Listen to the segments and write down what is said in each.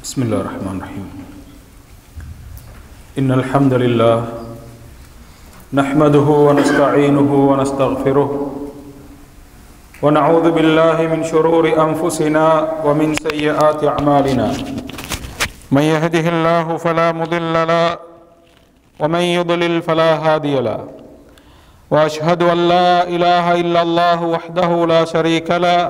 بسم الله الرحمن الرحيم إن الحمد لله نحمده ونستعينه ونستغفره ونعوذ بالله من شرور أنفسنا ومن سيئات أعمالنا من يهده الله فلا مضل له ومن يضلل فلا هادي له وأشهد أن لا إله إلا الله وحده لا شريك له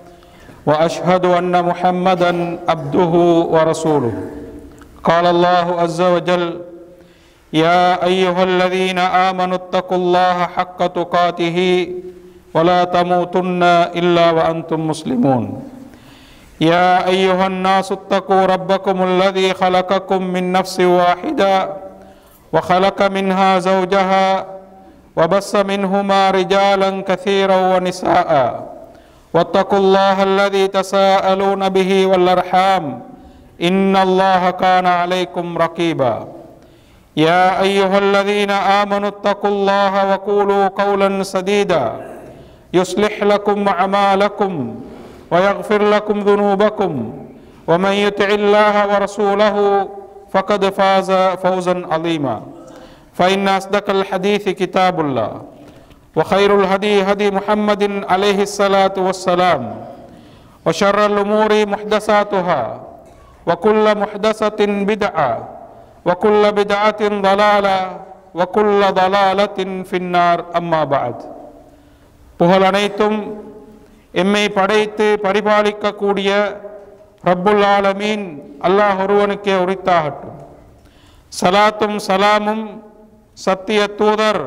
واشهد ان محمدا عبده ورسوله قال الله عز وجل يا ايها الذين امنوا اتقوا الله حق تقاته ولا تموتن الا وانتم مسلمون يا ايها الناس اتقوا ربكم الذي خلقكم من نفس واحده وخلق منها زوجها وبث منهما رجالا كثيرا ونساء واتقوا الله الذي تساءلون به والارحام ان الله كان عليكم رقيبا يا ايها الذين امنوا اتقوا الله وقولوا قولا سديدا يصلح لكم اعمالكم ويغفر لكم ذنوبكم ومن يطع الله ورسوله فقد فاز فوزا عظيما فان اصدق الحديث كتاب الله وخير الهدي هدي محمد عليه الصلاة والسلام وشر الأمور محدثاتها وكل محدثة بدعة وكل بدعة ضلالة وكل ضلالة في النار أما بعد புகழ் அனைத்தும் எம்மை படைத்து பரிபாலிக்கக்கூடிய ரப்புல் ஆலமீன் அல்லாஹ் ஒருவனுக்கே உரித்தாகட்டும் சலாத்தும் சலாமும் சத்திய தூதர்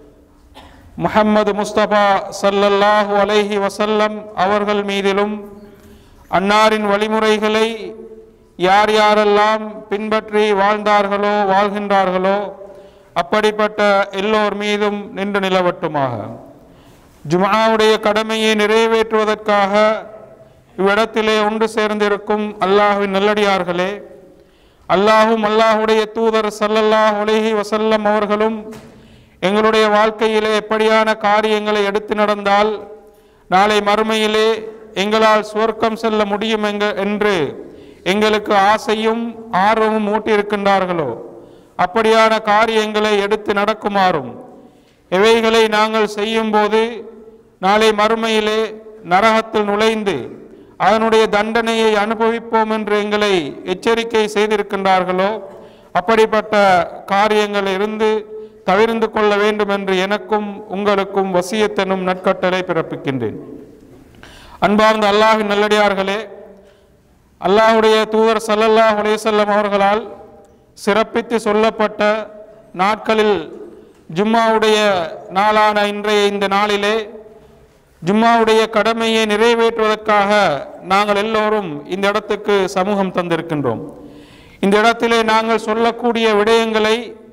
முஹம்மது முஸ்தபா சல்லல்லாஹு அலைஹி வசல்லம் அவர்கள் மீதிலும் அன்னாரின் வழிமுறைகளை யார் யாரெல்லாம் பின்பற்றி வாழ்ந்தார்களோ வாழ்கின்றார்களோ அப்படிப்பட்ட எல்லோர் மீதும் நின்று நிலவட்டுமாக ஜுமாவுடைய கடமையை நிறைவேற்றுவதற்காக இவ்விடத்திலே ஒன்று சேர்ந்திருக்கும் அல்லாஹுவின் நல்லடியார்களே அல்லாஹும் அல்லாஹுடைய தூதர் சல்லல்லாஹ் உலகி வசல்லம் அவர்களும் எங்களுடைய வாழ்க்கையிலே எப்படியான காரியங்களை எடுத்து நடந்தால் நாளை மறுமையிலே எங்களால் சுவர்க்கம் செல்ல முடியும் எங்க என்று எங்களுக்கு ஆசையும் ஆர்வமும் ஊட்டியிருக்கின்றார்களோ அப்படியான காரியங்களை எடுத்து நடக்குமாறும் எவைகளை நாங்கள் செய்யும்போது நாளை மறுமையிலே நரகத்தில் நுழைந்து அதனுடைய தண்டனையை அனுபவிப்போம் என்று எங்களை எச்சரிக்கை செய்திருக்கின்றார்களோ அப்படிப்பட்ட காரியங்கள் இருந்து தவிர்ந்து கொள்ள வேண்டும் என்று எனக்கும் உங்களுக்கும் வசியத்தனும் நற்கட்டளை பிறப்பிக்கின்றேன் அன்பார்ந்த அல்லாஹின் நல்லடியார்களே அல்லாஹுடைய தூதர் சல்லல்லாஹ் உலேசல்லம் அவர்களால் சிறப்பித்து சொல்லப்பட்ட நாட்களில் ஜும்மாவுடைய நாளான இன்றைய இந்த நாளிலே ஜும்மாவுடைய கடமையை நிறைவேற்றுவதற்காக நாங்கள் எல்லோரும் இந்த இடத்துக்கு சமூகம் தந்திருக்கின்றோம் இந்த இடத்திலே நாங்கள் சொல்லக்கூடிய விடயங்களை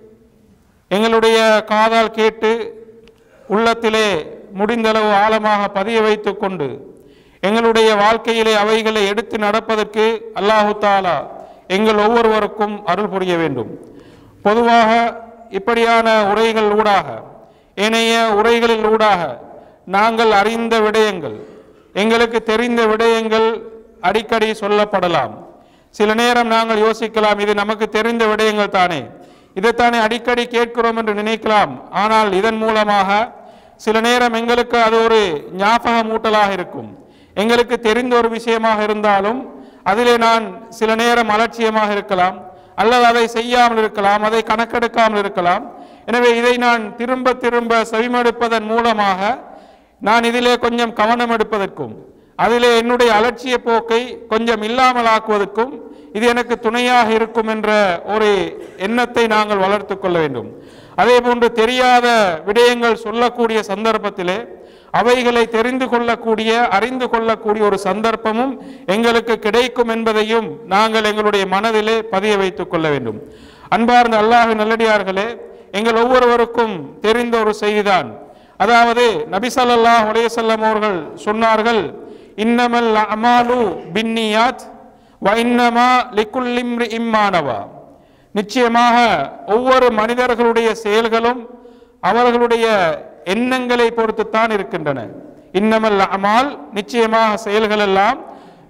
எங்களுடைய காதால் கேட்டு உள்ளத்திலே முடிந்தளவு ஆழமாக பதிய வைத்து கொண்டு எங்களுடைய வாழ்க்கையிலே அவைகளை எடுத்து நடப்பதற்கு அல்லாஹு தாலா எங்கள் ஒவ்வொருவருக்கும் அருள் புரிய வேண்டும் பொதுவாக இப்படியான உரைகள் ஊடாக ஏனைய உரைகளில் ஊடாக நாங்கள் அறிந்த விடயங்கள் எங்களுக்கு தெரிந்த விடயங்கள் அடிக்கடி சொல்லப்படலாம் சில நேரம் நாங்கள் யோசிக்கலாம் இது நமக்கு தெரிந்த விடயங்கள் தானே இதைத்தானே அடிக்கடி கேட்கிறோம் என்று நினைக்கலாம் ஆனால் இதன் மூலமாக சில நேரம் எங்களுக்கு அது ஒரு ஞாபகமூட்டலாக இருக்கும் எங்களுக்கு தெரிந்த ஒரு விஷயமாக இருந்தாலும் அதிலே நான் சில நேரம் அலட்சியமாக இருக்கலாம் அல்லது அதை செய்யாமல் இருக்கலாம் அதை கணக்கெடுக்காமல் இருக்கலாம் எனவே இதை நான் திரும்ப திரும்ப செவிமடுப்பதன் மூலமாக நான் இதிலே கொஞ்சம் கவனம் எடுப்பதற்கும் அதிலே என்னுடைய அலட்சிய போக்கை கொஞ்சம் இல்லாமல் ஆக்குவதற்கும் இது எனக்கு துணையாக இருக்கும் என்ற ஒரு எண்ணத்தை நாங்கள் வளர்த்து கொள்ள வேண்டும் அதே போன்று தெரியாத விடயங்கள் சொல்லக்கூடிய சந்தர்ப்பத்திலே அவைகளை தெரிந்து கொள்ளக்கூடிய அறிந்து கொள்ளக்கூடிய ஒரு சந்தர்ப்பமும் எங்களுக்கு கிடைக்கும் என்பதையும் நாங்கள் எங்களுடைய மனதிலே பதிய வைத்துக் கொள்ள வேண்டும் அன்பார்ந்த அல்லாஹ் நல்லடியார்களே எங்கள் ஒவ்வொருவருக்கும் தெரிந்த ஒரு செய்திதான் அதாவது நபிசல்லாஹ் உலேசல்லம் அவர்கள் சொன்னார்கள் இன்னமல் அமாலு பின்னியாத் வைன்னமா லிக்குல்லிம்ரி இம்மானவா நிச்சயமாக ஒவ்வொரு மனிதர்களுடைய செயல்களும் அவர்களுடைய எண்ணங்களை பொறுத்துத்தான் இருக்கின்றன இன்னமல் அமால் நிச்சயமாக செயல்கள் எல்லாம்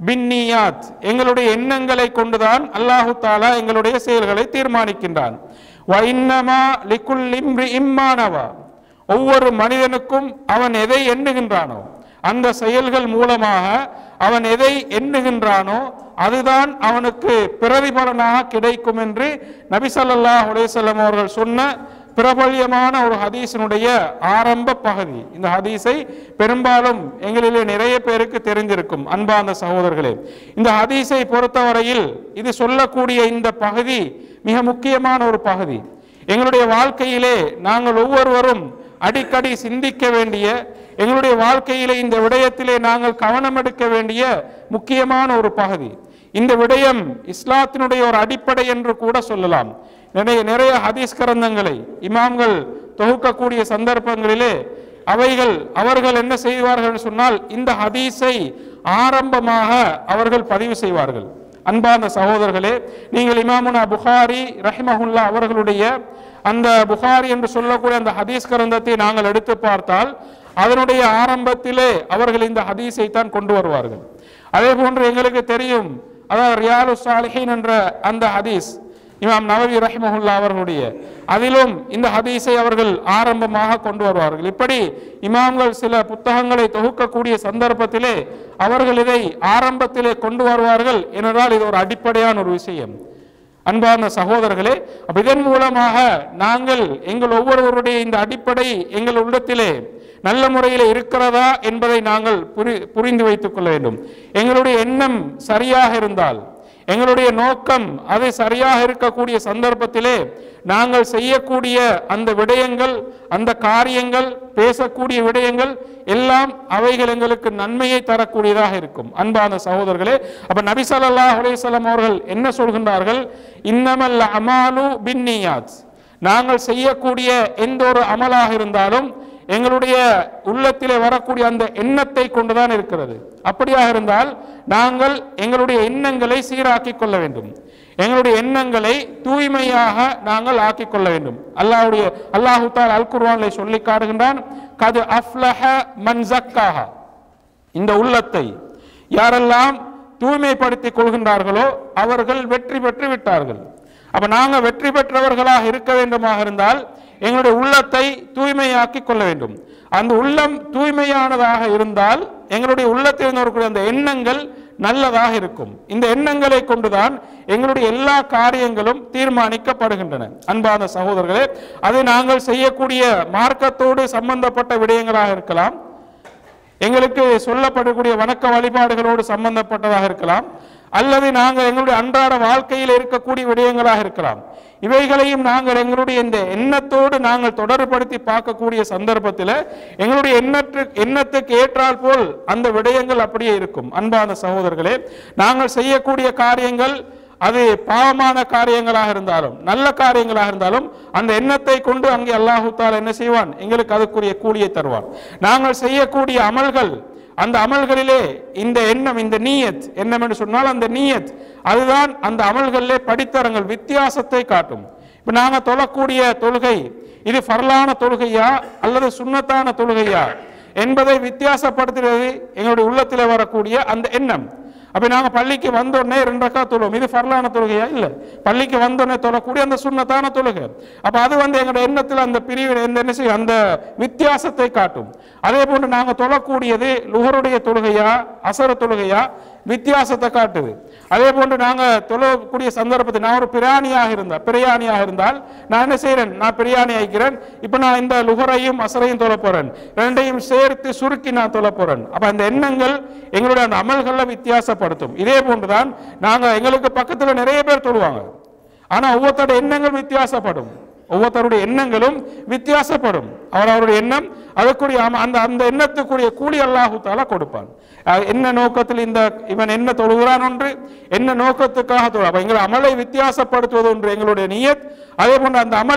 பின்னியாத் எங்களுடைய எண்ணங்களை கொண்டுதான் அல்லாஹு தாலா எங்களுடைய செயல்களை தீர்மானிக்கின்றான் வைன்னமா லிக்குல் இம்மானவா ஒவ்வொரு மனிதனுக்கும் அவன் எதை எண்ணுகின்றானோ அந்த செயல்கள் மூலமாக அவன் எதை எண்ணுகின்றானோ அதுதான் அவனுக்கு பிரதிபலனாக கிடைக்கும் என்று நபி ஸல்லல்லாஹு அலைஹி வஸல்லம் அவர்கள் சொன்ன பிரபல்யமான ஒரு ஹதீஸினுடைய ஆரம்ப பகுதி இந்த ஹதீஸை பெரும்பாலும் எங்களிலே நிறைய பேருக்கு தெரிந்திருக்கும் அன்பார்ந்த சகோதரர்களே இந்த ஹதீஸை பொறுத்தவரையில் இது சொல்லக்கூடிய இந்த பகுதி மிக முக்கியமான ஒரு பகுதி எங்களுடைய வாழ்க்கையிலே நாங்கள் ஒவ்வொருவரும் அடிக்கடி சிந்திக்க வேண்டிய எங்களுடைய வாழ்க்கையிலே இந்த விடயத்திலே நாங்கள் கவனம் எடுக்க வேண்டிய முக்கியமான ஒரு பகுதி இந்த விடயம் இஸ்லாத்தினுடைய ஒரு அடிப்படை என்று கூட சொல்லலாம் நிறைய நிறைய ஹதீஸ் கிரந்தங்களை இமாம்கள் தொகுக்கக்கூடிய சந்தர்ப்பங்களிலே அவைகள் அவர்கள் என்ன செய்வார்கள் என்று சொன்னால் இந்த ஹதீஸை ஆரம்பமாக அவர்கள் பதிவு செய்வார்கள் அன்பார்ந்த சகோதரர்களே நீங்கள் இமாமுனா புகாரி ரஹிமஹுல்லா அவர்களுடைய அந்த புகாரி என்று சொல்லக்கூடிய அந்த ஹதீஸ் கிரந்தத்தை நாங்கள் எடுத்து பார்த்தால் அதனுடைய ஆரம்பத்திலே அவர்கள் இந்த ஹதீஸை தான் கொண்டு வருவார்கள் அதே போன்று எங்களுக்கு தெரியும் அதாவது ரியாலு சாலிஹின் என்ற அந்த ஹதீஸ் இமாம் நவவி ரஹிமஹுல்லா அவர்களுடைய அதிலும் இந்த ஹதீஸை அவர்கள் ஆரம்பமாக கொண்டு வருவார்கள் இப்படி இமாம்கள் சில புத்தகங்களை தொகுக்கக்கூடிய சந்தர்ப்பத்திலே அவர்கள் இதை ஆரம்பத்திலே கொண்டு வருவார்கள் என்றால் இது ஒரு அடிப்படையான ஒரு விஷயம் அன்பார்ந்த சகோதரர்களே அப்ப இதன் மூலமாக நாங்கள் எங்கள் ஒவ்வொருவருடைய இந்த அடிப்படை எங்கள் உள்ளத்திலே நல்ல முறையில் இருக்கிறதா என்பதை நாங்கள் புரி புரிந்து வைத்துக் கொள்ள வேண்டும் எங்களுடைய எண்ணம் சரியாக இருந்தால் எங்களுடைய நோக்கம் அது சரியாக இருக்கக்கூடிய சந்தர்ப்பத்திலே நாங்கள் செய்யக்கூடிய அந்த விடயங்கள் அந்த காரியங்கள் பேசக்கூடிய விடயங்கள் எல்லாம் அவைகள் எங்களுக்கு நன்மையை தரக்கூடியதாக இருக்கும் அன்பான சகோதரர்களே அப்ப நபி ஸல்லல்லாஹு அலைஹி வஸல்லம் அவர்கள் என்ன சொல்கின்றார்கள் இன்னமல் அமாலு பின்னியாத் நாங்கள் செய்யக்கூடிய எந்த ஒரு அமலாக இருந்தாலும் எங்களுடைய உள்ளத்திலே வரக்கூடிய அந்த எண்ணத்தை கொண்டுதான் இருக்கிறது அப்படியாக இருந்தால் நாங்கள் எங்களுடைய எண்ணங்களை சீராக்கிக் கொள்ள வேண்டும் எங்களுடைய எண்ணங்களை தூய்மையாக நாங்கள் ஆக்கிக் கொள்ள வேண்டும் அல்லாஹ்வுடைய அல்லாஹு தால் அல் குர்ஆனிலே சொல்லி காட்டுகின்றான் கது அஃப்லஹ மன் ஜக்காஹா இந்த உள்ளத்தை யாரெல்லாம் தூய்மைப்படுத்திக் கொள்கின்றார்களோ அவர்கள் வெற்றி பெற்று விட்டார்கள் அப்ப நாங்க வெற்றி பெற்றவர்களாக இருக்க வேண்டுமாக இருந்தால் எங்களுடைய உள்ளத்தை தூய்மையாக்கி கொள்ள வேண்டும் அந்த உள்ளம் தூய்மையானதாக இருந்தால் எங்களுடைய உள்ளத்தில் இருந்து வரக்கூடிய அந்த எண்ணங்கள் நல்லதாக இருக்கும் இந்த எண்ணங்களை கொண்டுதான் எங்களுடைய எல்லா காரியங்களும் தீர்மானிக்கப்படுகின்றன அன்பான சகோதரர்களே அதை நாங்கள் செய்யக்கூடிய மார்க்கத்தோடு சம்பந்தப்பட்ட விடயங்களாக இருக்கலாம் எங்களுக்கு சொல்லப்படக்கூடிய வணக்க வழிபாடுகளோடு சம்பந்தப்பட்டதாக இருக்கலாம் அல்லது நாங்கள் எங்களுடைய அன்றாட வாழ்க்கையில் இருக்கக்கூடிய விடயங்களாக இருக்கலாம் இவைகளையும் நாங்கள் எங்களுடைய இந்த எண்ணத்தோடு நாங்கள் தொடர்படுத்தி பார்க்கக்கூடிய சந்தர்ப்பத்தில் எங்களுடைய எண்ணற்று எண்ணத்துக்கு ஏற்றால் போல் அந்த விடயங்கள் அப்படியே இருக்கும் அன்பான சகோதரர்களே நாங்கள் செய்யக்கூடிய காரியங்கள் அது பாவமான காரியங்களாக இருந்தாலும் நல்ல காரியங்களாக இருந்தாலும் அந்த எண்ணத்தை கொண்டு அங்கே அல்லாஹு தாலா என்ன செய்வான் எங்களுக்கு அதுக்குரிய கூலியை தருவான் நாங்கள் செய்யக்கூடிய அமல்கள் அந்த அமல்களிலே இந்த எண்ணம் இந்த நீயத் எண்ணம் என்று சொன்னால் அந்த நீயத் அதுதான் அந்த அமல்களிலே படித்தரங்கள் வித்தியாசத்தை காட்டும் இப்ப நாங்க தொழக்கூடிய தொழுகை இது ஃபர்லான தொழுகையா அல்லது சுன்னத்தான தொழுகையா என்பதை வித்தியாசப்படுத்துகிறது எங்களுடைய உள்ளத்தில் வரக்கூடிய அந்த எண்ணம் அப்ப நாங்க பள்ளிக்கு வந்தோடனே ரெண்டு ரக்கா தொழுவோம் இது ஃபர்லான தொழுகையா இல்ல பள்ளிக்கு வந்தோடனே தொழக்கூடிய அந்த சுன்னத்தான தொழுகை அப்ப அது வந்து எங்களுடைய எண்ணத்தில் அந்த பிரிவு எந்த என்ன செய்யும் அந்த வித்தியாசத்தை காட்டும் அதே போன்று நாங்க தொழக்கூடியது லுகருடைய தொழுகையா அசர தொழுகையா வித்தியாசத்தை காட்டுது அதே போன்று நாங்க தொழக்கூடிய சந்தர்ப்பத்தில் நான் ஒரு பிராணியாக இருந்தால் பிரியாணியாக இருந்தால் நான் என்ன செய்றேன் நான் பிரியாணி ஆகிறேன் இப்போ நான் இந்த லுகரையும் அசரையும் தொழ போறேன் ரெண்டையும் சேர்த்து சுருக்கி நான் தொழ போறேன் அப்ப அந்த எண்ணங்கள் எங்களுடைய அந்த அமல்களை வித்தியாசப்படுத்தும் இதே போன்றுதான் நாங்க எங்களுக்கு பக்கத்துல நிறைய பேர் தொழுவாங்க ஆனா ஒவ்வொருத்தோட எண்ணங்கள் வித்தியாசப்படும் ஒவ்வொருத்தருடைய எண்ணங்களும் வித்தியாசப்படும் அவர் அவருடைய எண்ணம் அதற்குரிய அம- அந்த அந்த எண்ணத்துக்குரிய கூலி அல்லாஹு தாலா கொடுப்பான் அஹ் என்ன நோக்கத்தில் இந்த இவன் என்ன தொழுகிறான் ஒன்று என்ன நோக்கத்துக்காக தொழு அப்ப எங்கள் அமலை வித்தியாசப்படுத்துவது ஒன்று எங்களுடைய நியத் அதே போன்று அந்த அமல்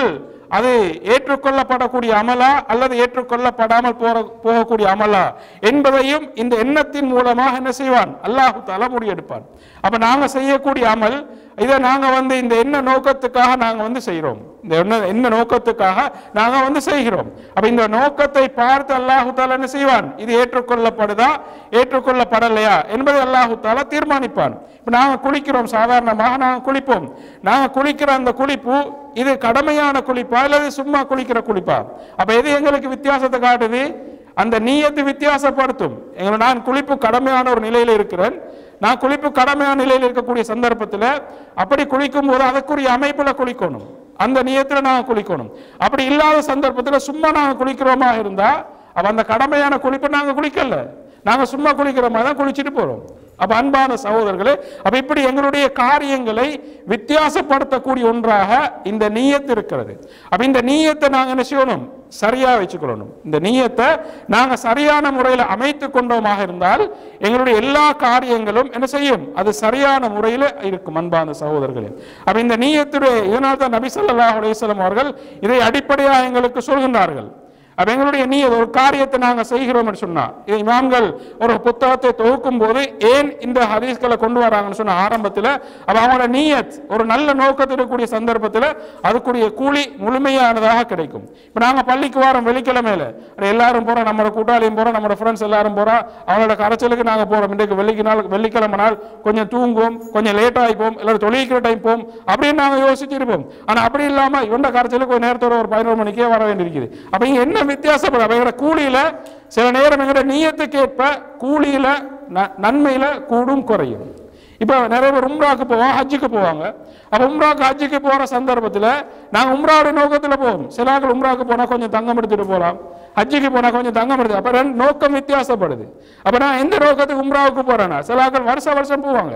அது ஏற்றுக்கொள்ளப்படக்கூடிய அமலா அல்லது ஏற்றுக்கொள்ளப்படாமல் போற போகக்கூடிய அமலா என்பதையும் இந்த எண்ணத்தின் மூலமாக என்ன செய்வான் அல்லாஹு தாலா முடிவெடுப்பான் அப்ப நாங்க செய்யக்கூடிய அமல் இதை நாங்க வந்து இந்த என்ன நோக்கத்துக்காக நாங்க வந்து செய்கிறோம் இந்த என்ன என்ன நோக்கத்துக்காக நாங்க வந்து செய்கிறோம் அப்ப இந்த நோக்கத்தை பார்த்து அல்லாஹு தாலா என்ன செய்வான் இது ஏற்றுக்கொள்ளப்படுதா ஏற்றுக்கொள்ளப்படலையா என்பதை அல்லாஹு தாலா தீர்மானிப்பான் இப்ப நாங்க குளிக்கிறோம் சாதாரணமாக நாங்க குளிப்போம் நாங்க குளிக்கிற அந்த குளிப்பு இது கடமையான குளிப்பா அல்லது சும்மா குளிக்கிற குளிப்பா அப்ப எது எங்களுக்கு வித்தியாசத்தை காட்டுது அந்த நீயத்து வித்தியாசப்படுத்தும் எங்களை நான் குளிப்பு கடமையான ஒரு நிலையில இருக்கிறேன் நான் குளிப்பு கடமையான நிலையில் இருக்கக்கூடிய சந்தர்ப்பத்தில் அப்படி குளிக்கும் போது அதற்குரிய அமைப்புல குளிக்கணும் அந்த நியத்துல நாங்க குளிக்கணும் அப்படி இல்லாத சந்தர்ப்பத்தில் சும்மா நாங்க குளிக்கிறோமா இருந்தா அப்ப அந்த கடமையான குளிப்பு நாங்க குளிக்கல நாங்க சும்மா குளிக்கிற மாதிரி தான் குளிச்சுட்டு போறோம் அப்ப அன்பான சகோதரர்களே அப்ப இப்படி எங்களுடைய காரியங்களை வித்தியாசப்படுத்தக்கூடிய ஒன்றாக இந்த நீயத்து இருக்கிறது அப்ப இந்த நீயத்தை நாங்க என்ன செய்யணும் சரியா வச்சுக்கொள்ளணும் இந்த நீயத்தை நாங்க சரியான முறையில் அமைத்து கொண்டோமாக இருந்தால் எங்களுடைய எல்லா காரியங்களும் என்ன செய்யும் அது சரியான முறையில் இருக்கும் அன்பான சகோதரர்களே அப்ப இந்த நீயத்துடைய இதனால் தான் நபி ஸல்லல்லாஹு அலைஹி வஸல்லம் அவர்கள் இதை அடிப்படையாக எங்களுக்கு சொல்கின்றார்கள் அப்ப எங்களுடைய நீ ஒரு காரியத்தை நாங்க செய்கிறோம் சொன்னா இது இமாம்கள் ஒரு புத்தகத்தை தொகுக்கும் போது ஏன் இந்த ஹதீஸ்களை கொண்டு வராங்கன்னு சொன்ன ஆரம்பத்துல அப்ப அவங்களோட நீயத் ஒரு நல்ல நோக்கத்தில் இருக்கக்கூடிய சந்தர்ப்பத்துல அதுக்குரிய கூலி முழுமையானதாக கிடைக்கும் இப்ப நாங்க பள்ளிக்கு வாரம் வெள்ளிக்கிழமையில அட எல்லாரும் போறோம் நம்ம கூட்டாளியும் போறோம் நம்ம ஃப்ரெண்ட்ஸ் எல்லாரும் போறோம் அவங்களோட கரைச்சலுக்கு நாங்க போறோம் இன்றைக்கு வெள்ளிக்கு நாள் வெள்ளிக்கிழமை நாள் கொஞ்சம் தூங்குவோம் கொஞ்சம் லேட் ஆகிப்போம் எல்லாரும் தொழிலிக்கிற டைம் போம் அப்படின்னு நாங்க யோசிச்சிருப்போம் ஆனா அப்படி இல்லாம இவண்ட கரைச்சலுக்கு ஒரு நேரத்தோட ஒரு பதினோரு மணிக்கே வர வேண்டியிருக்குது அப்ப இங்க என்ன வித்தியாசப்படும் அப்ப எங்களோட கூலியில சில நேரம் எங்களோட நீயத்துக்கு ஏற்ப கூலியில ந- நன்மையில கூடும் குறையும் இப்ப நிறைய பேர் உம்ராக்கு போவோம் ஹஜ்ஜுக்கு போவாங்க அப்ப உம்ராக்கு ஹஜ்ஜுக்கு போற சந்தர்ப்பத்துல நாங்க உம்ராவுடைய நோக்கத்துல போவோம் சில ஆட்கள் உம்ராக்கு போனா கொஞ்சம் தங்கம் எடுத்துட்டு போலாம் ஹஜ்ஜுக்கு போனா கொஞ்சம் தங்கம் எடுத்து அப்ப ரெண்டு நோக்கம் வித்தியாசப்படுது அப்ப நான் எந்த நோக்கத்துக்கு உம்ராவுக்கு போறேன்னா சில ஆட்கள் வருஷ வருஷம் போவாங்க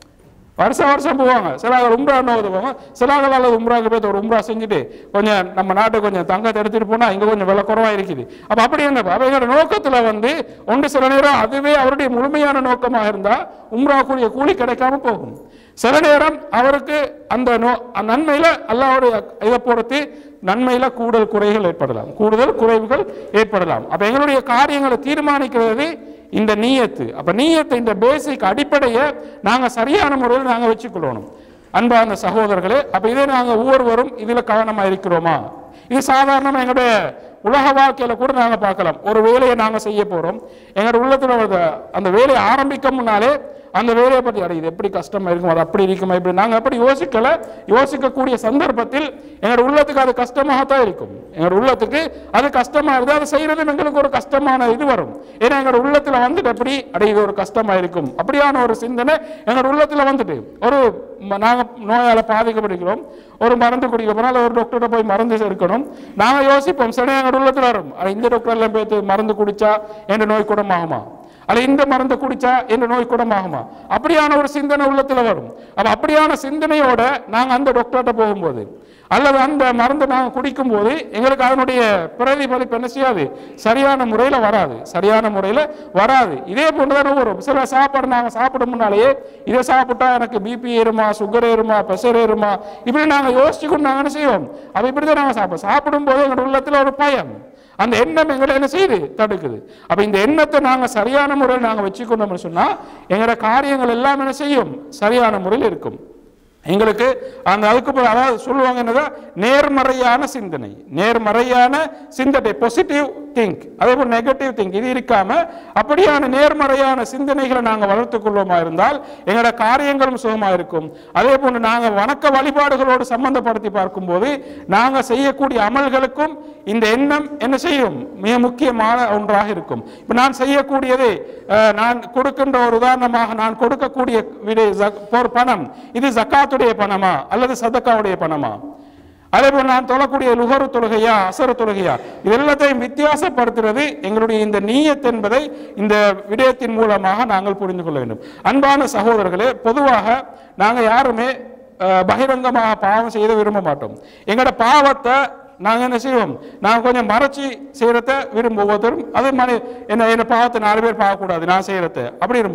வருஷம் வருஷம் போவாங்க சில ஆள் உம்ரா நோவது போவாங்க சில ஆள் அல்லது உம்ராக்கு போய் ஒரு உம்ரா செஞ்சுட்டு கொஞ்சம் நம்ம நாட்டுக்கு கொஞ்சம் தங்கத்தை எடுத்துட்டு போனா இங்க கொஞ்சம் விலை குறைவா இருக்குது அப்ப அப்படி என்ன அப்ப எங்களோட நோக்கத்துல வந்து ஒன்று சில நேரம் அதுவே அவருடைய முழுமையான நோக்கமாக இருந்தா உம்ராக்குரிய கூலி கிடைக்காம போகும் சில நேரம் அவருக்கு அந்த நோ அந்த நன்மையில அல்லாவுடைய இதை பொறுத்து நன்மையில கூடுதல் குறைகள் ஏற்படலாம் கூடுதல் குறைவுகள் ஏற்படலாம் அப்ப எங்களுடைய காரியங்களை தீர்மானிக்கிறது இந்த நீயத்து அப்ப நீயத்து இந்த பேசிக் அடிப்படையை நாங்க சரியான முறையில் நாங்க வச்சுக்கொள்ளணும் அன்பான சகோதரர்களே அப்ப இதை நாங்க ஒவ்வொருவரும் இதுல கவனமா இருக்கிறோமா இது சாதாரணமா எங்களுடைய உலக வாழ்க்கையில கூட நாங்க பார்க்கலாம் ஒரு வேலையை நாங்க செய்ய போறோம் எங்களோட உள்ளத்துல ஒரு அந்த வேலையை ஆரம்பிக்க முன்னாலே அந்த வேலையை பத்தி அட இது எப்படி கஷ்டமா இருக்கும் அது அப்படி இருக்குமா இப்படி நாங்க அப்படி யோசிக்கல யோசிக்கக்கூடிய சந்தர்ப்பத்தில் எங்களோட உள்ளத்துக்கு அது கஷ்டமாகத்தான் இருக்கும் எங்களோட உள்ளத்துக்கு அது கஷ்டமா இருந்தால் அதை செய்யறதும் எங்களுக்கு ஒரு கஷ்டமான இது வரும் ஏன்னா எங்களோட உள்ளத்துல வந்துட்டு எப்படி அட இது ஒரு கஷ்டமா இருக்கும் அப்படியான ஒரு சிந்தனை எங்களோட உள்ளத்துல வந்துட்டு ஒரு ம- நாங்க நோயால பாதிக்கப்படுகிறோம் ஒரு மருந்து குடிக்க போனால் ஒரு டாக்டர்கிட்ட போய் மருந்து சேர்க்கணும் நாங்க யோசிப்போம் சரி எங்களோட உள்ளத்துல வரும் அட இந்த டாக்டர் எல்லாம் போய் மருந்து குடிச்சா என் நோய் குணமாகுமா அல்ல இந்த மருந்து குடிச்சா என் நோய் குணமாகுமா அப்படியான ஒரு சிந்தனை உள்ளத்துல வரும் அப்ப அப்படியான சிந்தனையோட நாங்க அந்த டாக்டர்கிட்ட போகும்போது அல்லது அந்த மருந்து நாங்க குடிக்கும் போது எங்களுக்கு அதனுடைய பிரதிபலிப்பு என்ன செய்யாது சரியான முறையில வராது சரியான முறையில வராது இதே போன்றுதான் வரும் சில சாப்பாடு நாங்க சாப்பிட முன்னாலேயே இதை சாப்பிட்டா எனக்கு பிபி ஏறுமா சுகர் ஏறுமா ப்ரெஷர் ஏறுமா இப்படி நாங்க யோசிச்சுக்கொண்டு நாங்க என்ன செய்வோம் அப்ப இப்படிதான் நாங்க சாப்பிடுவோம் சாப்பிடும் போது எங்களோட உள்ளத்துல ஒரு பயம் அந்த எண்ணம் எங்களை என்ன செய்யுது தடுக்குது அப்ப இந்த எண்ணத்தை நாங்க சரியான முறையில் நாங்க வச்சுக்கொண்டோம்னு சொன்னா எங்களோட காரியங்கள் எல்லாம் என்ன செய்யும் சரியான முறையில் இருக்கும் எங்களுக்கு அந்த அதுக்கு பிறகு அதாவது சொல்லுவாங்க என்னதான் நேர்மறையான சிந்தனை நேர்மறையான சிந்தனை பாசிட்டிவ் திங்க் அதே போல் நெகட்டிவ் திங்க் இது இருக்காம அப்படியான நேர்மறையான சிந்தனைகளை நாங்கள் வளர்த்துக் கொள்வோமா இருந்தால் எங்களோட காரியங்களும் சுகமா இருக்கும் அதே போன்று நாங்கள் வணக்க வழிபாடுகளோடு சம்பந்தப்படுத்தி பார்க்கும்போது நாங்கள் செய்யக்கூடிய அமல்களுக்கும் இந்த எண்ணம் என்ன செய்யும் மிக முக்கியமான ஒன்றாக இருக்கும் இப்போ நான் செய்யக்கூடியது அஹ், நான் கொடுக்கின்ற ஒரு உதாரணமாக நான் கொடுக்கக்கூடிய விடை ஜக்- போர் பணம் இது ஜக்காத்துடைய பணமா அல்லது சதக்காவுடைய பணமா அதே போல் நான் தொழக்கூடிய லுகரு தொழுகையா அசரு தொழுகையா இது எல்லாத்தையும் வித்தியாசப்படுத்துறது எங்களுடைய இந்த நீயத் என்பதை இந்த விடயத்தின் மூலமாக நாங்கள் புரிந்து கொள்ள வேண்டும் அன்பான சகோதரர்களே பொதுவாக நாங்கள் யாருமே அஹ், பகிரங்கமாக பாவம் செய்ய விரும்ப மாட்டோம் எங்களோட பாவத்தை நாங்கள் என்ன செய்வோம் நாங்கள் கொஞ்சம் மறைச்சி செய்கிறத விரும்ப ஒவ்வொருத்தரும் அதே மாதிரி என்ன என்ன பாவத்தை நாலு பேர் பார்க்கக்கூடாது நான் செய்கிறத அப்படி விரும்புவோம்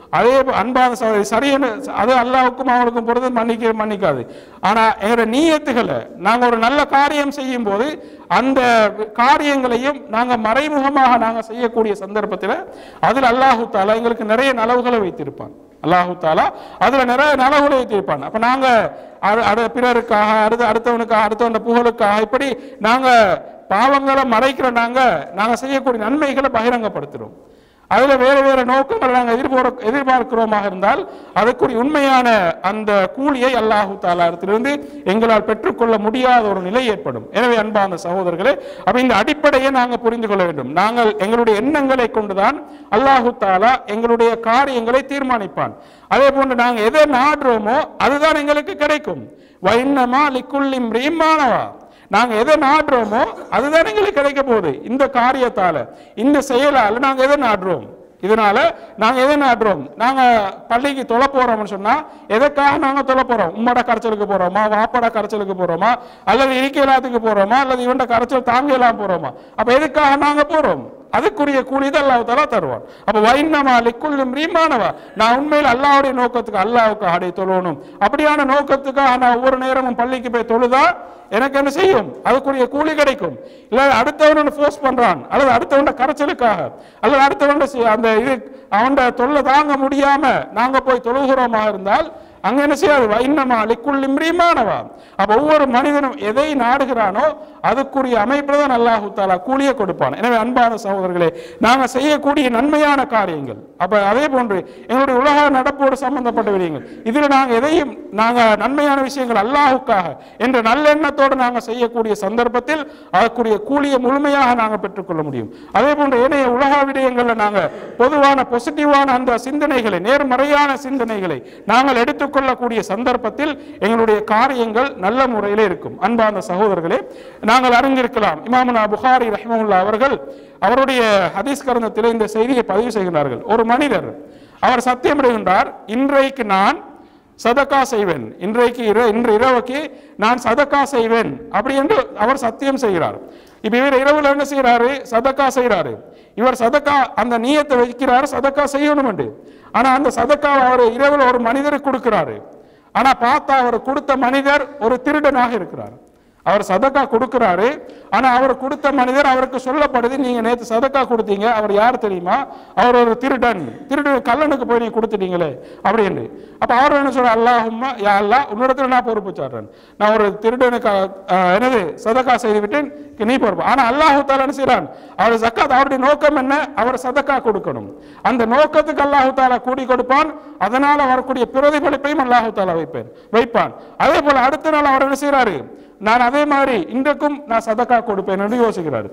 அதே போ- அன்பான சகோதரி சரியான அது அல்லாவுக்கும் அவனுக்கும் பொறுத்து மன்னிக்க மன்னிக்காது ஆனா எங்களுடைய நீயத்துகளை நாங்க ஒரு நல்ல காரியம் செய்யும் போது அந்த காரியங்களையும் நாங்க மறைமுகமாக நாங்க செய்யக்கூடிய சந்தர்ப்பத்தில் அதில் அல்லாஹு தாலா எங்களுக்கு நிறைய நலவுகளை வைத்திருப்பான் அல்லாஹு தாலா அதுல நிறைய நலவுகளை வைத்திருப்பான் அப்ப நாங்க அடு- அடு- பிறருக்காக அடுத்த அடுத்தவனுக்காக அடுத்தவன் புகழுக்காக இப்படி நாங்க பாவங்களை மறைக்கிற நாங்க நாங்க செய்யக்கூடிய நன்மைகளை பகிரங்கப்படுத்துறோம் அதுல வேற வேற நோக்கங்களை நாங்கள் எதிர்பார்க்க எதிர்பார்க்கிறோமாக இருந்தால் அதுக்குரிய உண்மையான அந்த கூலியை அல்லாஹு தாலாத்திலிருந்து எங்களால் பெற்றுக்கொள்ள முடியாத ஒரு நிலை ஏற்படும் எனவே அன்பான சகோதரர்களே அப்ப இந்த அடிப்படையை நாங்கள் புரிந்து கொள்ள வேண்டும் நாங்கள் எங்களுடைய எண்ணங்களை கொண்டுதான் அல்லாஹு தாலா எங்களுடைய காரியங்களை தீர்மானிப்பான் அதே போன்று நாங்கள் எதை நாடுறோமோ அதுதான் எங்களுக்கு கிடைக்கும் வைன்னமா லிக்குள்ளிம் ரீமானவா நாங்க எதை நாடுறோமோ அதுதான் எங்களுக்கு கிடைக்க போகுது இந்த காரியத்தால இந்த செயலால நாங்க எதை நாடுறோம் இதனால நாங்க எதை நாடுறோம் நாங்க பள்ளிக்கு தொலை போறோம்னு சொன்னா எதற்காக நாங்க தொலை போறோம் உம்மட கரைச்சலுக்கு போறோமா வாப்பட கரைச்சலுக்கு போறோமா அல்லது இரிக்கலாத்துக்கு போறோமா அல்லது இவன்ட கரைச்சல் தாங்கலாம் போறோமா அப்ப எதுக்காக நாங்க போறோம் அதுக்குரிய கூலி தான் அல்லாஹ் தஆலா தருவான் அப்ப வைன்னமா லிக்குல்லும் ரீமானவா நான் உண்மையில் அல்லாஹ்வுடைய நோக்கத்துக்கு அல்லாஹ்வுக்கு ஆடை தொழணும் அப்படியான நோக்கத்துக்காக நான் ஒவ்வொரு நேரமும் பள்ளிக்கு போய் தொழுதா எனக்கு என்ன செய்யும் அதுக்குரிய கூலி கிடைக்கும் இல்ல அடுத்தவன ஃபோர்ஸ் பண்றான் அல்லது அடுத்தவன கரைச்சலுக்காக அல்லது அடுத்தவன அந்த இது அவன் தொல்லை தாங்க முடியாம நாங்க போய் தொழுகிறோமாக இருந்தால் அங்க என்ன செய்யாது வைன்னமா லிக்குல் இம்ரீமானவா அப்ப ஒவ்வொரு மனிதனும் எதை நாடுகிறானோ அதுக்குரிய அமைப்பில் தான் அல்லாஹு தாலா கூலியை கொடுப்பான் எனவே அன்பான சகோதரர்களே நாங்க செய்யக்கூடிய நன்மையான காரியங்கள் அப்ப அதே போன்று எங்களுடைய உலக நடப்போடு சம்பந்தப்பட்ட விடயங்கள் இதுல நாங்க எதையும் நாங்க நன்மையான விஷயங்கள் அல்லாஹுக்காக என்ற நல்லெண்ணத்தோடு நாங்க செய்யக்கூடிய சந்தர்ப்பத்தில் அதற்குரிய கூலியை முழுமையாக நாங்க பெற்றுக்கொள்ள முடியும் அதே போன்று ஏனைய உலக விடயங்கள்ல நாங்க பொதுவான பொசிட்டிவான அந்த சிந்தனைகளை நேர்மறையான சிந்தனைகளை நாங்கள் எடுத்துக்கொள்ளக்கூடிய சந்தர்ப்பத்தில் எங்களுடைய காரியங்கள் நல்ல முறையில் இருக்கும் அன்பான சகோதரர்களே நாங்கள் அறிந்திருக்கலாம் இமாமுனா புகாரி ரஹ்மவுல்லா அவர்கள் அவருடைய ஹதீஸ் கரந்தத்தில் இந்த செய்தியை பதிவு செய்கிறார்கள் ஒரு மனிதர் அவர் சத்தியமிடுகின்றார் இன்றைக்கு நான் சதக்கா செய்வேன் இன்றைக்கு இர- இன்று இரவுக்கு நான் சதக்கா செய்வேன் அப்படி என்று அவர் சத்தியம் செய்கிறார் இப்ப இவர் இரவுல என்ன செய்யறாரு சதக்கா செய்யறாரு இவர் சதக்கா அந்த நியத்தை வைக்கிறாரு சதக்கா செய்யணும் என்று ஆனா அந்த சதக்கா அவர் இரவுல ஒரு மனிதருக்கு கொடுக்கிறாரு ஆனா பார்த்தா அவர் கொடுத்த மனிதர் ஒரு திருடனாக இருக்கிறார் அவர் சதக்கா கொடுக்கிறாரு ஆனா அவர் கொடுத்த மனிதர் அவருக்கு சொல்லப்படுது நீங்க நேத்து சதக்கா கொடுத்தீங்க அவர் யார் தெரியுமா அவர் ஒரு திருடன் திருடன் கல்லனுக்கு போய் நீங்க கொடுத்துட்டீங்களே அப்படின்னு அப்ப அவர் என்ன சொல்ற அல்லாஹும்மா யா அல்லாஹ் உன்னிடத்துல நான் பொறுப்பு சாடுறேன் நான் ஒரு திருடனுக்கு அஹ், என்னது சதக்கா செய்து விட்டேன் நீ பொறுப்பு ஆனா அல்லாஹு தாலா என்ன செய்றான் அவர் ஜக்காத் அவருடைய நோக்கம் என்ன அவர் சதக்கா கொடுக்கணும் அந்த நோக்கத்துக்கு அல்லாஹு தாலா கூடி கொடுப்பான் அதனால வரக்கூடிய பிரதிபலிப்பையும் அல்லாஹு தாலா வைப்பேன் வைப்பான் அதே போல அடுத்த நாள் அவர் என்ன செய்றாரு நான் அதே மாதிரி இன்றைக்கும் நான் சதக்கா கொடுப்பேன் என்று யோசிக்கிறாரு